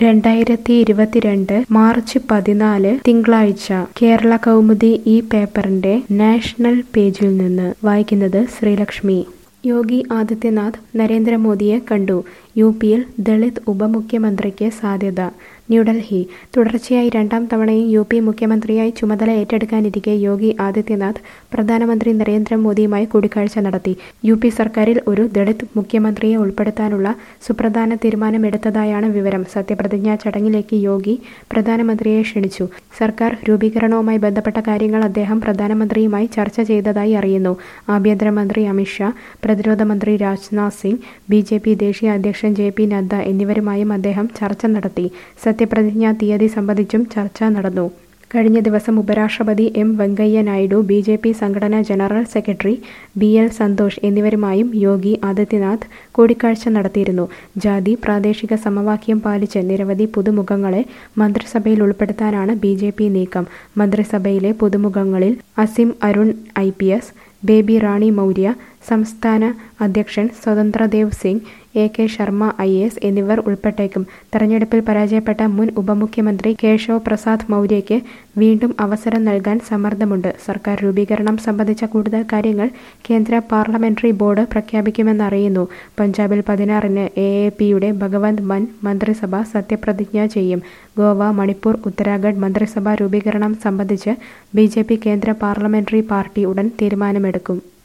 രണ്ടായിരത്തി ഇരുപത്തിരണ്ട് മാർച്ച് പതിനാല് തിങ്കളാഴ്ച കേരള കൗമുദി ഈ പേപ്പറിന്റെ നാഷണൽ പേജിൽ നിന്ന് വായിക്കുന്നത് ശ്രീലക്ഷ്മി യോഗി ആദിത്യനാഥ് നരേന്ദ്രമോദിയെ കണ്ടു യു പിയിൽ ദളിത് ഉപമുഖ്യമന്ത്രിക്ക് സാധ്യത ന്യൂഡൽഹി തുടർച്ചയായി രണ്ടാം തവണയും യു പി മുഖ്യമന്ത്രിയായി ചുമതല ഏറ്റെടുക്കാനിരിക്കെ യോഗി ആദിത്യനാഥ് പ്രധാനമന്ത്രി നരേന്ദ്രമോദിയുമായി കൂടിക്കാഴ്ച നടത്തി യു പി സർക്കാരിൽ ഒരു ദളിത് മുഖ്യമന്ത്രിയെ ഉൾപ്പെടുത്താനുള്ള സുപ്രധാന തീരുമാനമെടുത്തതായാണ് വിവരം സത്യപ്രതിജ്ഞാ ചടങ്ങിലേക്ക് യോഗി പ്രധാനമന്ത്രിയെ ക്ഷണിച്ചു സർക്കാർ രൂപീകരണവുമായി ബന്ധപ്പെട്ട കാര്യങ്ങൾ അദ്ദേഹം പ്രധാനമന്ത്രിയുമായി ചർച്ച ചെയ്തതായി അറിയുന്നു ആഭ്യന്തരമന്ത്രി അമിത്ഷാ പ്രതിരോധ മന്ത്രി Rajnath Singh B J P ദേശീയ അധ്യക്ഷൻ ജെ പി നദ്ദ എന്നിവരുമായും അദ്ദേഹം ചർച്ച നടത്തി സത്യപ്രതിജ്ഞാ തീയതി സംബന്ധിച്ചും ചർച്ച നടന്നു കഴിഞ്ഞ ദിവസം ഉപരാഷ്ട്രപതി M Venkaiah Naidu B J P സംഘടനാ general secretary B L Santhosh എന്നിവരുമായും യോഗി ആദിത്യനാഥ് കൂടിക്കാഴ്ച നടത്തിയിരുന്നു ജാതി പ്രാദേശിക സമവാക്യം പാലിച്ച് നിരവധി പുതുമുഖങ്ങളെ മന്ത്രിസഭയിൽ ഉൾപ്പെടുത്താനാണ് ബി ജെ പി നീക്കം മന്ത്രിസഭയിലെ പുതുമുഖങ്ങളിൽ Asim Arun I P S Baby Rani Maurya സംസ്ഥാന അധ്യക്ഷൻ Swatantra Dev Singh A K Sharma I S എന്നിവർ ഉൾപ്പെട്ടേക്കും തെരഞ്ഞെടുപ്പിൽ പരാജയപ്പെട്ട മുൻ ഉപമുഖ്യമന്ത്രി കേശവ് പ്രസാദ് മൗര്യയ്ക്ക് വീണ്ടും അവസരം നൽകാൻ സമ്മർദ്ദമുണ്ട് സർക്കാർ രൂപീകരണം സംബന്ധിച്ച കൂടുതൽ കാര്യങ്ങൾ കേന്ദ്ര പാർലമെന്ററി ബോർഡ് പ്രഖ്യാപിക്കുമെന്നറിയുന്നു പഞ്ചാബിൽ പതിനാറിന് എ എ പിയുടെ ഭഗവന്ത് മൻ മന്ത്രിസഭ സത്യപ്രതിജ്ഞ ചെയ്യും ഗോവ മണിപ്പൂർ ഉത്തരാഖണ്ഡ് മന്ത്രിസഭാ രൂപീകരണം സംബന്ധിച്ച് ബി കേന്ദ്ര പാർലമെന്ററി പാർട്ടി ഉടൻ തീരുമാനമെടുക്കും